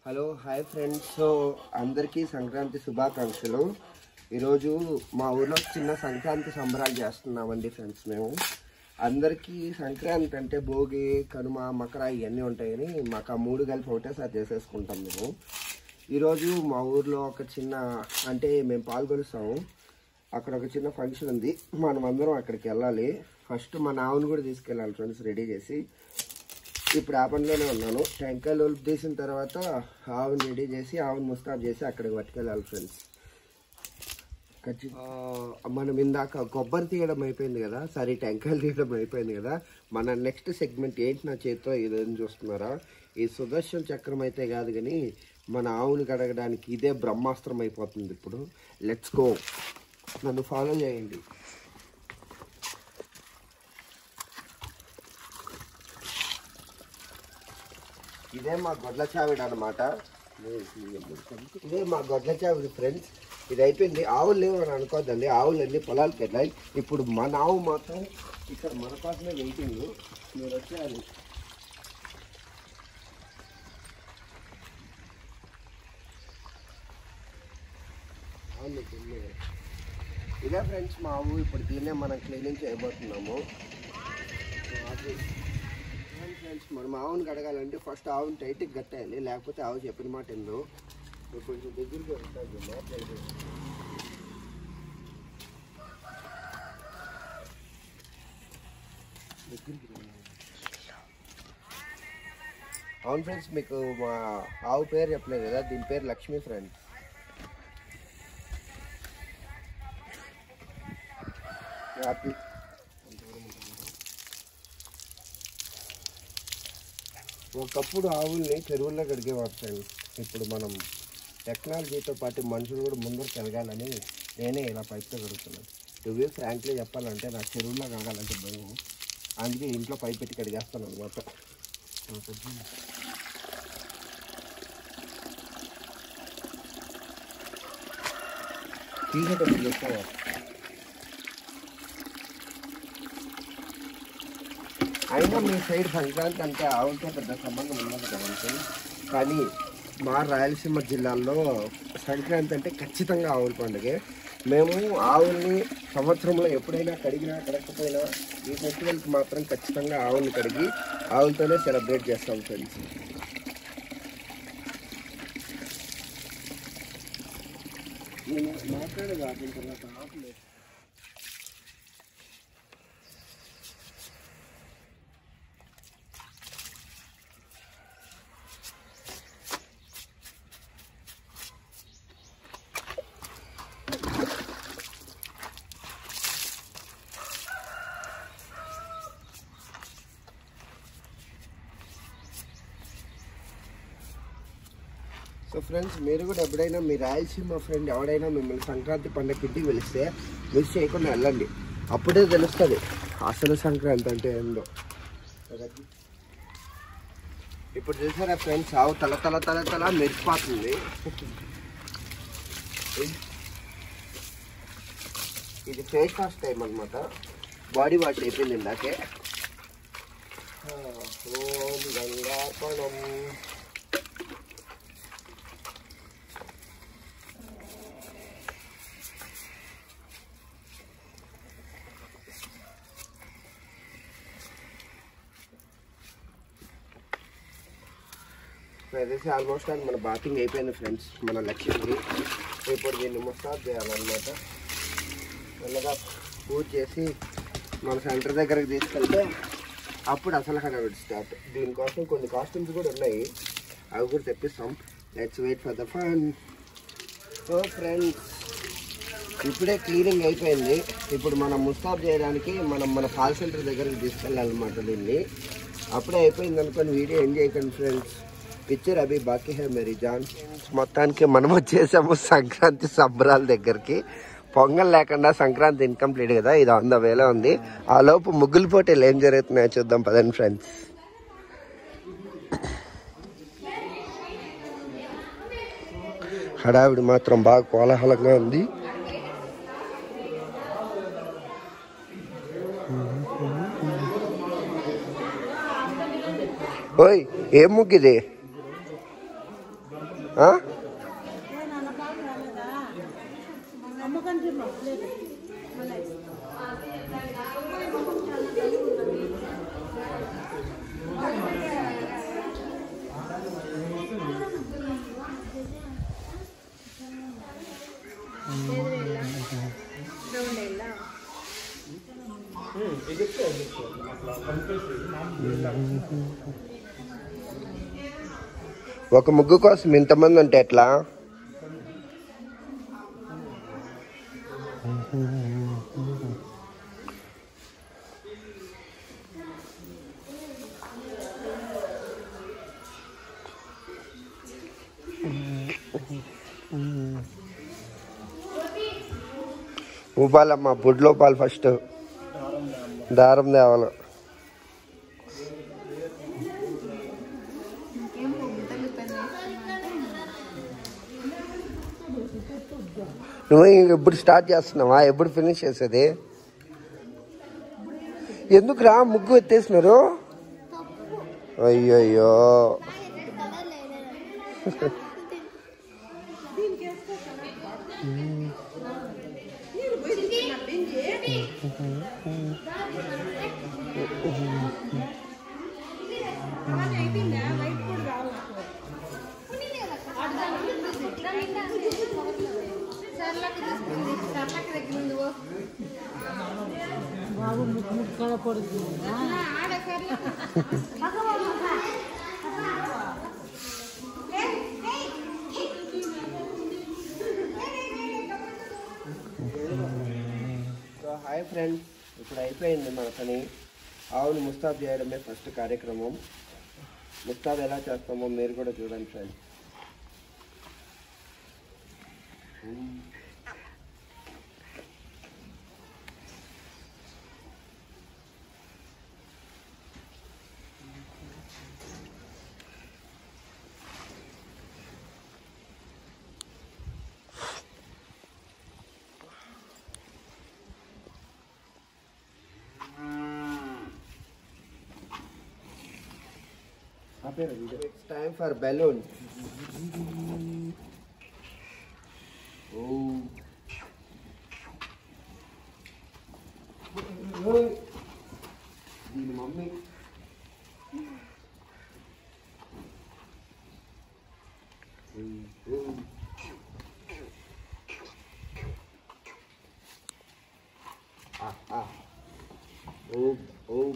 Hello hi friends so అందరికీ సంక్రాంతి శుభాకాంక్షలు ఈరోజు మా ఊర్లో చిన్న సంక్రాంతి సంబరాలు చేస్తున్నామండి ఫ్రెండ్స్ మేము అందరికీ సంక్రాంతి అంటే భోగి కనుమ మకర ఇవన్నీ ఉంటాయి కానీ మాకు ఆ మూడు కలిపి ఒకటేసారి చేసేసుకుంటాం మేము ఈరోజు మా ఊర్లో ఒక చిన్న అంటే మేము పాల్గొలుస్తాము అక్కడ ఒక చిన్న ఫంక్షన్ ఉంది మనం అందరం అక్కడికి వెళ్ళాలి ఫస్ట్ మా నావును కూడా తీసుకెళ్ళాలి ఫ్రెండ్స్ రెడీ చేసి ఇప్పుడు ఆ పనిలోనే ఉన్నాను టెంకాయలు ఒలుపు తీసిన తర్వాత ఆవుని రెడీ చేసి ఆవుని ముస్తాబ్ చేసి అక్కడికి పట్టుకెళ్ళాలి ఫ్రెండ్స్ ఖచ్చితంగా మనం ఇందాక కొబ్బరి తీయడం అయిపోయింది కదా సరే టెంకాయలు తీయడం అయిపోయింది కదా మన నెక్స్ట్ సెగ్మెంట్ ఏంటి నా చేతితో ఇదేం చూస్తున్నారా ఈ సుదర్శన్ చక్రం అయితే కాదు కానీ మన ఆవుని కడగడానికి ఇదే బ్రహ్మాస్త్రం అయిపోతుంది ఇప్పుడు లెట్స్ గో నన్ను ఫాలో చేయండి ఇదే మా గొడ్ల చావిడ అనమాట ఇదే మా గొడ్ల చావిడి ఫ్రెండ్స్ ఇది అయిపోయింది ఆవులు లేవు అని అనుకోద్దండి ఆవులు అన్ని పొలాలకు వెళ్ళాయి ఇప్పుడు మన ఆవు మాత్రం ఇక్కడ మన కోసమే వెయిటింగ్ మీరు వచ్చేయాలి అవును, తిన్నే. ఇదే ఫ్రెండ్స్ మా ఆవు ఇప్పుడు దీన్నే మనం క్లీనింగ్ చేయబోతున్నాము అది ఫ్రెండ్స్ మనం ఆవును కడగాలంటే ఫస్ట్ ఆవును టైట్కి కట్టేయాలి లేకపోతే ఆవు చెప్పిన మాట ఎందు నువ్వు కొంచెం దగ్గరికి వస్తుంది మాట్లాడి దగ్గరికి రా. అవును ఫ్రెండ్స్ మీకు మా ఆవు పేరు చెప్పలేదు కదా దీని పేరు లక్ష్మి ఫ్రెండ్స్ హ్యాపీ ఒకప్పుడు ఆవుల్ని చెరువుల్లో కడిగేవారు ఫ్రెండ్స్ ఇప్పుడు మనం టెక్నాలజీతో పాటు మనుషులు కూడా ముందరకు కలగాలని నేనే ఇలా పైప్తో కడుగుతున్నాను నువ్వే ఫ్రాంక్లీ చెప్పాలంటే నాకు చెరువుల్లో కడగాలంటే భయం అందుకే ఇంట్లో పైప్ పెట్టి కడిగేస్తాను అనమాట తీసేటప్పుడు చెప్తావా అయినా మీ సైడ్ సంక్రాంతి అంటే ఆవులతో పెద్ద సంబంధం ఉండదు కదండి కానీ మా రాయలసీమ జిల్లాలో సంక్రాంతి అంటే ఖచ్చితంగా ఆవుల పండుగే మేము ఆవుల్ని సంవత్సరంలో ఎప్పుడైనా కడిగినా కడగకపోయినా ఈ ఫెస్టివల్కి మాత్రం ఖచ్చితంగా ఆవుల్ని కడిగి ఆవులతోనే సెలబ్రేట్ చేస్తాం ఫ్రెండ్స్ నేను మాట్లాడేది ఆపిన తర్వాత ఆపలేదు సో ఫ్రెండ్స్ మీరు కూడా ఎప్పుడైనా మీ రాయలసీమ ఫ్రెండ్ ఎవడైనా మిమ్మల్ని సంక్రాంతి పండగకి ఇంటికి పిలిస్తే మిస్ చేయకుండా వెళ్ళండి అప్పుడే తెలుస్తుంది అసలు సంక్రాంతి అంటే ఏందో ఇప్పుడు చూసారా ఫ్రెండ్స్ ఆవు తల తల తల తల మెరిసిపోతుంది ఇది ఫేస్ వాష్ టైం అనమాట బాడీ వాష్ అయిపోయింది ఇందాకే ఆ, ఓం గంగాపణం ప్రదేశ్ ఆల్మోస్ట్ అది మన బాతింగ్ అయిపోయింది ఫ్రెండ్స్ మన లక్ష్యంకి ఇప్పుడు దీన్ని ముస్తాబ్ చేయాలన్నమాట మెల్లగా పూజ చేసి మన సెంటర్ దగ్గరకు తీసుకెళ్తే అప్పుడు అసలు హడావిడి స్టార్ట్ దీనికోసం కొన్ని కాస్ట్యూమ్స్ కూడా ఉన్నాయి అవి కూడా తెప్పిస్తాం let's wait for the fun so friends ఇప్పుడే క్లీనింగ్ అయిపోయింది ఇప్పుడు మనం ముస్తాబ్ చేయడానికి మనం మన కాల్ సెంటర్ దగ్గరికి తీసుకెళ్ళాలన్నమాట దీన్ని అప్పుడే అయిపోయింది అనుకొని వీడియో ఎంజాయ్ చేయకండి ఫ్రెండ్స్ పిక్చర్ అభి బాకీ హే మేరీ జాన్ మొత్తానికి మనం వచ్చేసాము సంక్రాంతి సంబరాల దగ్గరికి పొంగల్ లేకుండా సంక్రాంతి ఇన్కంప్లీట్ కదా ఇది వంద వేల ఉంది ఆ లోపు ముగ్గులు పోటీలు ఏం జరుగుతున్నాయో చూద్దాం పదండి ఫ్రెండ్స్ హడావిడి మాత్రం బాగా కోలాహలంగా ఉంది ఓయ్ ఏం ముగ్గు ఇది ఆ? ఒక ముగ్గు కోసం ఇంతమంది ఉంటే ఎట్లా ఊపాలమ్మా బుడ్లో పాలు ఫస్ట్ దారం తేవాలి నువ్వు ఎప్పుడు స్టార్ట్ చేస్తున్నావా ఎప్పుడు ఫినిష్ చేసేది ఎందుకు రా ముగ్గు ఎత్తేసినారు అయ్యయ్యో సో హాయ్ ఫ్రెండ్స్ ఇప్పుడు అయిపోయింది మన పని ఆవును ముస్తాబ్ చేయడమే ఫస్ట్ కార్యక్రమం ముస్తాబ్ ఎలా చేస్తామో మీరు కూడా చూడండి friends It's time for balloon. Oh. దీని mummy Ah, ah. Oh, oh.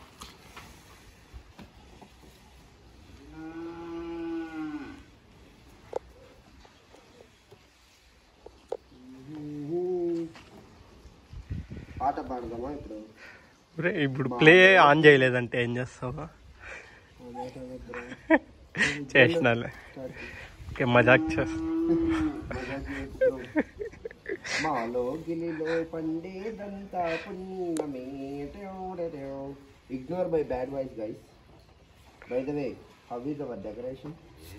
పాట పాడదామా ఇప్పుడు ఒరే, ఇప్పుడు ప్లే ఆన్ చేయలేదంటే ఏం చేస్తావా చేసినాలే ఓకే మజాక్ చేస్తా మాలో గిలిలో పండేదంతా పున్నమే ignore by bad voice guys by the way how is our decoration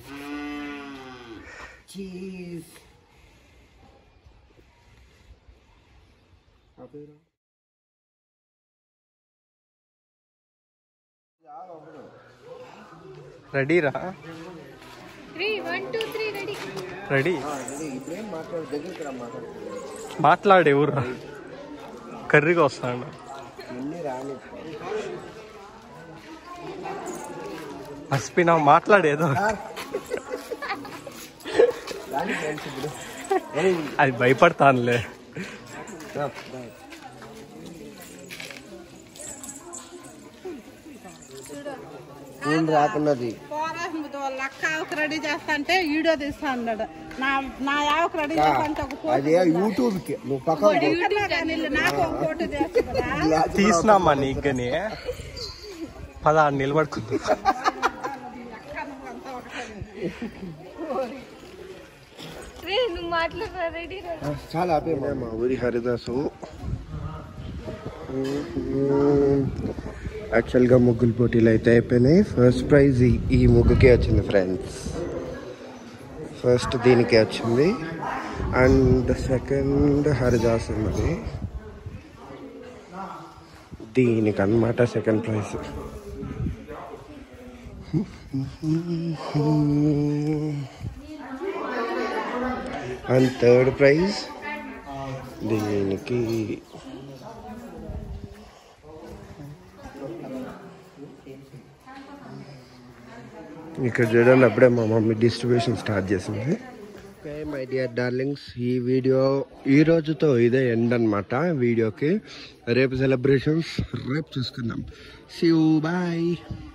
చీజ్ రెడీరా three one two three ready ready ఇప్పుడేం మాట్లాడు దగ్గరికి రా మాట్లాడు మాట్లాడే ఊర్రా కర్రీగా వస్తాను ఎన్ని రాని మర్చిపోయినా మాట్లాడేదో రాని ఫ్రెండ్స్ ఇప్పుడు అది భయపడతానులే రా, రా. ఏం రాకున్నది పోరాసింది వాళ్ళ అక్క ఆవుకు రెడీ చేస్తా అంటే వీడియో తీస్తా అన్నాడు నా నా ఆవుకు రెడీ చేస్తా అంటే ఒక ఫోటో అదే యూట్యూబ్ కి నువ్వు పక్క యూట్యూబ్ ఛానల్ నాకు ఒక ఫోటో చేస్తా కదా తీసినామా నీకుని పద నిలబడుకుందా రే నువ్వు మాట్లాడరా రెడీ రెడీ చాలా ఆపే మా ఊరి హరిదాసు యాక్చువల్గా ముగ్గులు పోటీలు అయితే అయిపోయినాయి ఫస్ట్ ప్రైజ్ ఈ- ఈ ముగ్గుకే వచ్చింది ఫ్రెండ్స్ ఫస్ట్ దీనికే వచ్చింది అండ్ సెకండ్ హరిదాస్ ఉన్నది దీనికి అన్నమాట second prize and third prize దీనికి ఇక్కడ చూడండి అప్పుడే మా మమ్మీ డిస్ట్రిబ్యూషన్ స్టార్ట్ చేసింది ఓకే మై డియర్ డార్లింగ్స్ ఈ వీడియో ఈ రోజుతో ఇదే ఎండ్ అనమాట వీడియోకి రేపు సెలబ్రేషన్స్ రేపు చూసుకుందాం సీ బాయ్